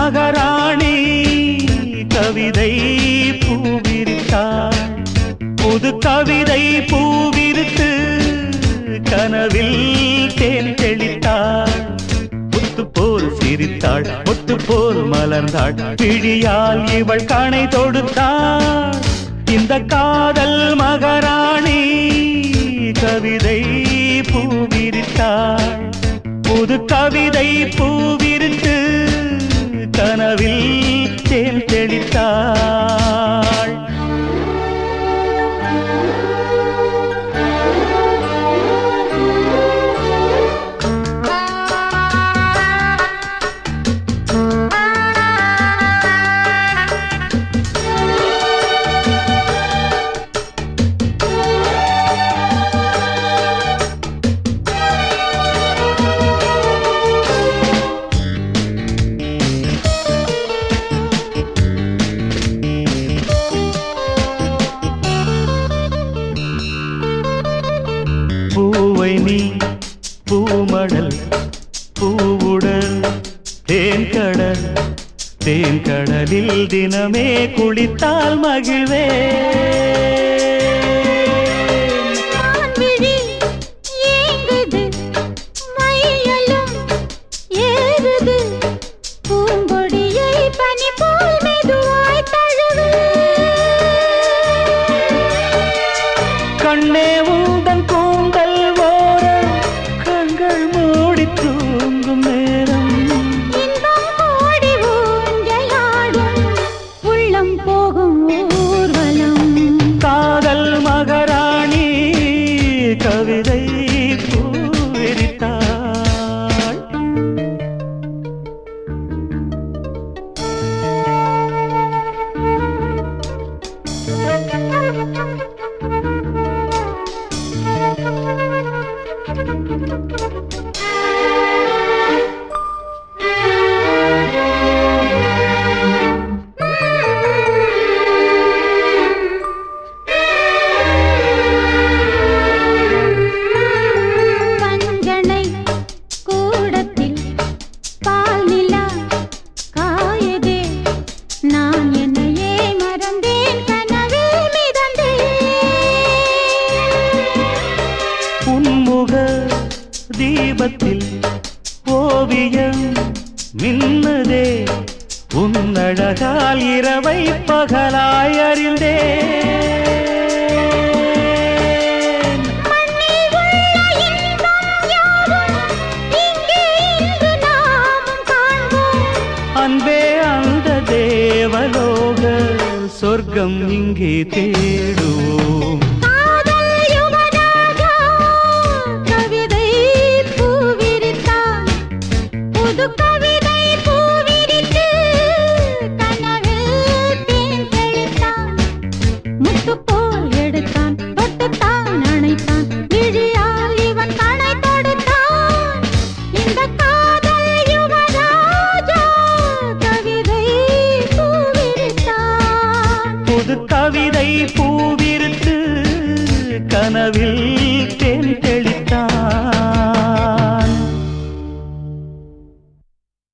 மகாராணி கவிதை பூவிரித்தாள் புது கவிதை பூவிருத்து கனவில் தேன் தெளித்தாள் முத்து போல் சிரித்தாள் முத்து போல் மலர்ந்தாள் பிழியால் இவள் கணை தொடுத்தாள் இந்த காதல் மகாராணி கவிதை பூவிரித்தாள் புது கவிதை பூவிரித்து கனவில் தேன் தெளித்தாள் பூவை நீ பூமடல் பூவுடல் தேன்கடல் தேன்கடலில் தினமே குளித்தால் மகிழ்வே மான்விழி ஏங்குது, மையலும் ஏறுது, பூங்கொடியை பனி போல் மெதுவாய் தழுவு. கண்ணே உந்தன் கூந்தல் ஓரம் கண்கள் மூடி தூங்கும் நேரம் இன்பம் கோடி ஊஞ்சலாடும், உள்ளம் போகும் ஊர்வலம் காதல் மகாராணி கவிதை பூவிரித்தாள் பஞ்சனை கூடத்தில் பால் நிலா காயதே நான் என்னையே மறந்தேன் கனவில் மிதந்தேன் உன்முக தீபத்தில் ஓவியம் மின்னுதே உன்னழகால் இரவை பகலாய் அறிந்தேன் மண்ணில் உள்ள இன்பம் யாவும் இங்கே இன்று நாமும் காண்போம் அன்பே அந்த தேவலோக சொர்க்கம் இங்கே தேடுவோம் காதல் யுவராஜா கவிதை பூவிரித்தான் புது கவிதை பூவிரித்து கனவில் தேன் தெளித்தான் முத்து போல் எடுத்தான் தொட்டுத்தான் அணைத்தான் விழியால் இவன் கணை தொடுத்தான் இந்த காதல் யுவராஜா கவிதை பூவிரித்தான் புது கவிதை பூவிருத்து கனவில்